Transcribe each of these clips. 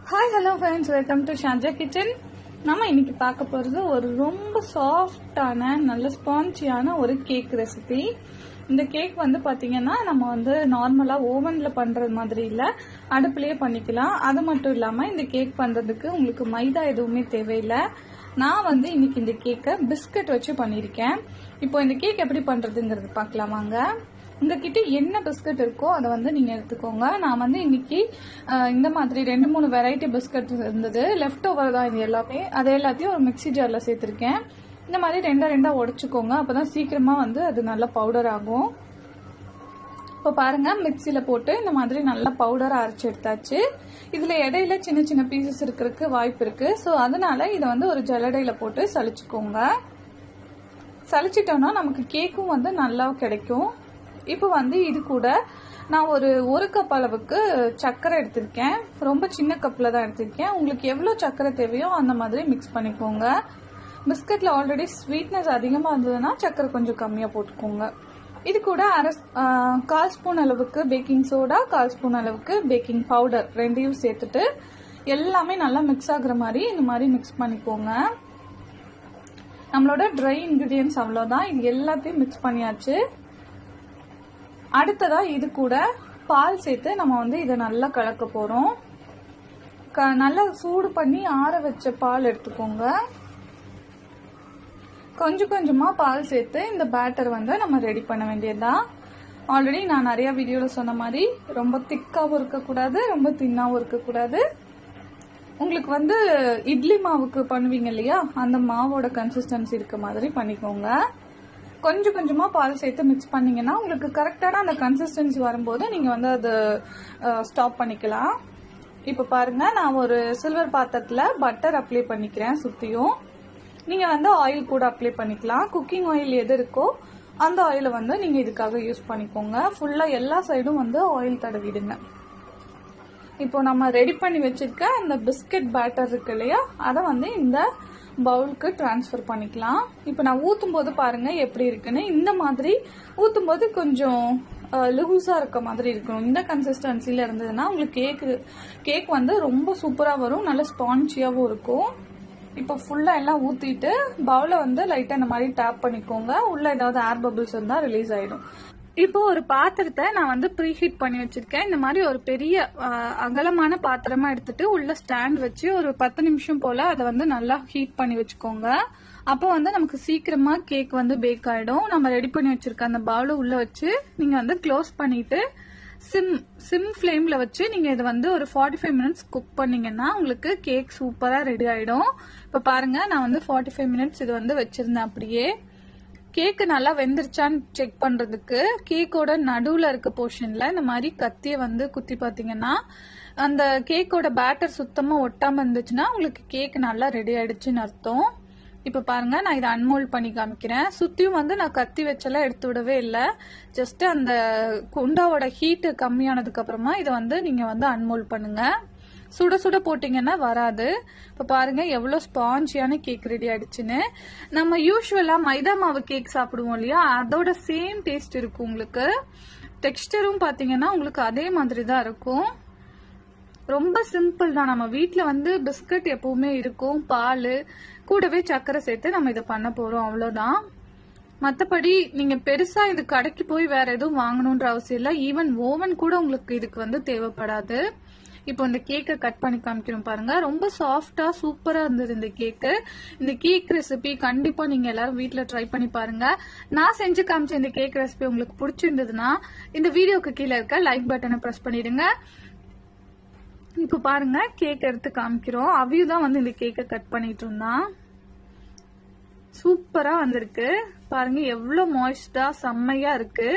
Hi hello friends welcome to Shaja kitchen நம்ம இன்னைக்கு பார்க்க போகிறது ஒரு ரொம்ப சாஃப்டான நல்ல ஸ்பான்ச்சியான ஒரு கேக் ரெசிபி இந்த கேக் வந்து பார்த்தீங்கன்னா நம்ம வந்து நார்மலாக ஓவனில் பண்ணுறது மாதிரி இல்லை அடுப்புலேயே பண்ணிக்கலாம் அது மட்டும் இல்லாமல் இந்த கேக் பண்ணுறதுக்கு உங்களுக்கு மைதா எதுவுமே தேவையில்லை நான் வந்து இன்னைக்கு இந்த கேக்கை பிஸ்கட் வச்சு பண்ணியிருக்கேன் இப்போ இந்த கேக் எப்படி பண்ணுறதுங்கிறது பார்க்கலாமாங்க உங்ககிட்ட என்ன பிஸ்கட் இருக்கோ அதை வந்து நீங்க எடுத்துக்கோங்க நான் வந்து இன்னைக்கு அஹ், இந்த மாதிரி ரெண்டு மூணு வெரைட்டி பிஸ்கட் இருந்தது லெஃப்ட் ஓவர் தான் இது எல்லாமே அதை எல்லாத்தையும் ஒரு மிக்ஸி ஜார்ல சேர்த்திருக்கேன் இந்த மாதிரி ரெண்டா ரெண்டா உடைச்சுக்கோங்க அப்பதான் சீக்கிரமா வந்து அது நல்லா பவுடர் ஆகும் இப்போ பாருங்க மிக்சியில போட்டு இந்த மாதிரி நல்லா பவுடர் அரைச்சு எடுத்தாச்சு இதுல இடையில சின்ன சின்ன பீசஸ் இருக்கிறதுக்கு வாய்ப்பு இருக்கு ஸோ அதனால இதை வந்து ஒரு ஜல்லடையில போட்டு சலிச்சுக்கோங்க சலிச்சிட்டோம்னா நமக்கு கேக்கும் வந்து நல்லா கிடைக்கும் இப்போ வந்து இது கூட நான் ஒரு ஒரு கப் அளவுக்கு சர்க்கரை எடுத்திருக்கேன் ரொம்ப சின்ன கப்பில் தான் எடுத்திருக்கேன் உங்களுக்கு எவ்வளோ சர்க்கரை தேவையோ அந்த மாதிரி மிக்ஸ் பண்ணிக்கோங்க பிஸ்கட்டில் ஆல்ரெடி ஸ்வீட்னஸ் அதிகமாக இருந்ததுன்னா சர்க்கரை கொஞ்சம் கம்மியாக போட்டுக்கோங்க இது கூட அரை ஆ, கால் ஸ்பூன் அளவுக்கு பேக்கிங் சோடா கால் ஸ்பூன் அளவுக்கு பேக்கிங் பவுடர் ரெண்டையும் சேர்த்துட்டு எல்லாமே நல்லா மிக்ஸ் ஆகுற மாதிரி இந்த மாதிரி மிக்ஸ் பண்ணிக்கோங்க நம்மளோட ட்ரை இன்கிரீடியன்ஸ் அவ்வளோதான் இது எல்லாத்தையும் மிக்ஸ் பண்ணியாச்சு அடுத்ததா இது கூட பால் சேர்த்து நம்ம வந்து இதை நல்லா கலக்க போறோம் க நல்லா சூடு பண்ணி ஆற வச்ச பால் எடுத்துக்கோங்க கொஞ்சம் கொஞ்சமா பால் சேர்த்து இந்த பேட்டர் வந்து நம்ம ரெடி பண்ண வேண்டியதுதான் ஆல்ரெடி நான் நிறைய வீடியோல சொன்ன மாதிரி ரொம்ப திக்காவும் இருக்கக்கூடாது ரொம்ப தின்னாவும் இருக்கக்கூடாது உங்களுக்கு வந்து இட்லி மாவுக்கு பண்ணுவீங்க இல்லையா அந்த மாவோட கன்சிஸ்டன்சி இருக்க மாதிரி பண்ணிக்கோங்க கொஞ்சம் கொஞ்சமா பால் சேர்த்து மிக்ஸ் பண்ணீங்கன்னா உங்களுக்கு கரெக்டான அந்த கன்சிஸ்டன்சி வரும்போது நீங்க வந்து அது ஸ்டாப் பண்ணிக்கலாம் இப்போ பாருங்க நான் ஒரு சில்வர் பாத்திரத்துல பட்டர் அப்ளை பண்ணிக்கிறேன் சுத்தியும் நீங்க வந்து ஆயில் கூட அப்ளை பண்ணிக்கலாம் குக்கிங் ஆயில் எது இருக்கோ அந்த ஆயிலை வந்து நீங்க இதுக்காக யூஸ் பண்ணிக்கோங்க ஃபுல்லா எல்லா சைடும் வந்து ஆயில் தடவிடுங்க இப்போ நம்ம ரெடி பண்ணி வச்சிருக்க அந்த பிஸ்கட் பேட்டர் இருக்கு இல்லையா அதை வந்து இந்த பவுலுக்கு ட்ரான்ஸ்ஃபர் பண்ணிக்கலாம் இப்போ நான் ஊத்தும் போது பாருங்க எப்படி இருக்குன்னு இந்த மாதிரி ஊத்தும் போது கொஞ்சம் லூஸா இருக்க மாதிரி இருக்கணும் இந்த கன்சிஸ்டன்சில இருந்ததுன்னா உங்களுக்கு கேக் கேக் வந்து ரொம்ப சூப்பரா வரும் நல்ல ஸ்பான்ச்சியாவும் இருக்கும் இப்போ ஃபுல்லா எல்லாம் ஊத்திட்டு பவுல வந்து லைட்டா இந்த மாதிரி டேப் பண்ணிக்கோங்க உள்ள ஏதாவது ஏர் பபிள்ஸ் இருந்தா ரிலீஸ் ஆயிடும் இப்போ ஒரு பாத்திரத்தை நான் வந்து ப்ரீ ஹீட் பண்ணி வச்சிருக்கேன் இந்த மாதிரி ஒரு பெரிய அஹ், அகலமான பாத்திரமா எடுத்துட்டு உள்ள ஸ்டாண்ட் வச்சு ஒரு பத்து நிமிஷம் போல அதை வந்து நல்லா ஹீட் பண்ணி வச்சுக்கோங்க அப்போ வந்து நமக்கு சீக்கிரமா கேக் வந்து பேக் ஆயிடும் நம்ம ரெடி பண்ணி வச்சிருக்க அந்த பவுல உள்ள வச்சு நீங்க வந்து க்ளோஸ் பண்ணிட்டு சிம் சிம் ஃப்ளேம்ல வச்சு நீங்க இதை வந்து ஒரு ஃபார்ட்டி ஃபைவ் மினிட்ஸ் குக் பண்ணீங்கன்னா உங்களுக்கு கேக் சூப்பரா ரெடி ஆயிடும் இப்போ பாருங்க நான் வந்து ஃபார்ட்டி ஃபைவ் மினிட்ஸ் இது வந்து வச்சிருந்தேன் அப்படியே கேக்கு நல்லா வெந்துருச்சான்னு செக் பண்றதுக்கு கேக்கோட நடுவுல இருக்க போர்ஷன்ல இந்த மாதிரி கத்திய வந்து குத்தி பாத்தீங்கன்னா அந்த கேக்கோட பேட்டர் சுத்தமா ஒட்டாம இருந்துச்சுன்னா உங்களுக்கு கேக் நல்லா ரெடி ஆயிடுச்சுன்னு அர்த்தம் இப்ப பாருங்க நான் இதை அன்மோல்ட் பண்ணி காமிக்கிறேன் சுத்தியும் வந்து நான் கத்தி வச்செல்லாம் எடுத்து விடவே இல்லை ஜஸ்ட் அந்த குண்டாவோட ஹீட் கம்மியானதுக்கு அப்புறமா இதை வந்து நீங்க வந்து அன்மோல்ட் பண்ணுங்க சுட சுட போட்டீங்கன்னா வராது இப்போ பாருங்க எவ்வளோ ஸ்பாஞ்சியான கேக் ரெடி ஆயிடுச்சுன்னு நம்ம யூஸ்வலா மைதா மாவு கேக் சாப்பிடுவோம் இல்லையா அதோட சேம் டேஸ்ட் இருக்கும் உங்களுக்கு டெக்ஸ்டரும் பாத்தீங்கன்னா உங்களுக்கு அதே மாதிரி தான் இருக்கும் ரொம்ப சிம்பிள் தான் நம்ம வீட்ல வந்து பிஸ்கட் எப்பவுமே இருக்கும் பால் கூடவே சர்க்கரை சேர்த்து நம்ம இதை பண்ண போறோம் அவ்வளவுதான் மத்தபடி நீங்க பெருசா இது கடைக்கு போய் வேற எதுவும் வாங்கணும்ன்ற அவசியம் இல்ல ஈவன் ஓவன் கூட உங்களுக்கு இதுக்கு வந்து தேவைப்படாது இப்போ இந்த கேக்கை கட் பண்ணி காமிக்கிறோம் பாருங்க ரொம்ப சாஃப்டா சூப்பரா இருந்தது இந்த கேக்கு இந்த கேக் ரெசிபி கண்டிப்பா நீங்க எல்லாரும் வீட்ல ட்ரை பண்ணி பாருங்க நான் செஞ்சு காமிச்ச இந்த கேக் ரெசிபி உங்களுக்கு பிடிச்சிருந்ததுன்னா இந்த வீடியோக்கு கீழே இருக்க லைக் பட்டனை பிரஸ் பண்ணிடுங்க இப்போ பாருங்க கேக் எடுத்து காமிக்கிறோம் அவியூ தான் வந்து இந்த கேக்கை கட் பண்ணிட்டு இருந்தான் சூப்பரா வந்திருக்கு பாருங்க எவ்வளவு மாய்ஸ்டா செம்மையா இருக்கு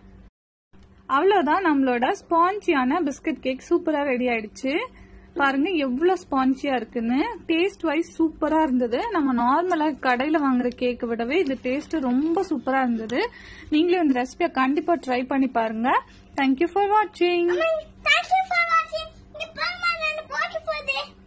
அவ்வளவுதான் நம்மளோட ஸ்பான்ச்சியான பிஸ்கட் கேக் சூப்பரா ரெடி ஆயிடுச்சு பாருங்க எவ்வளவு ஸ்பான்ச்சியா இருக்குன்னு டேஸ்ட் வைஸ் சூப்பரா இருந்தது நம்ம நார்மலா கடையில வாங்குற கேக்கை விடவே இது டேஸ்ட் ரொம்ப சூப்பரா இருந்தது நீங்களும் இந்த ரெசிபியை கண்டிப்பா ட்ரை பண்ணி பாருங்க தேங்க்யூ ஃபார் வாட்சிங் Thank you for watching. இந்த பரமா நான் போட்டு போகுது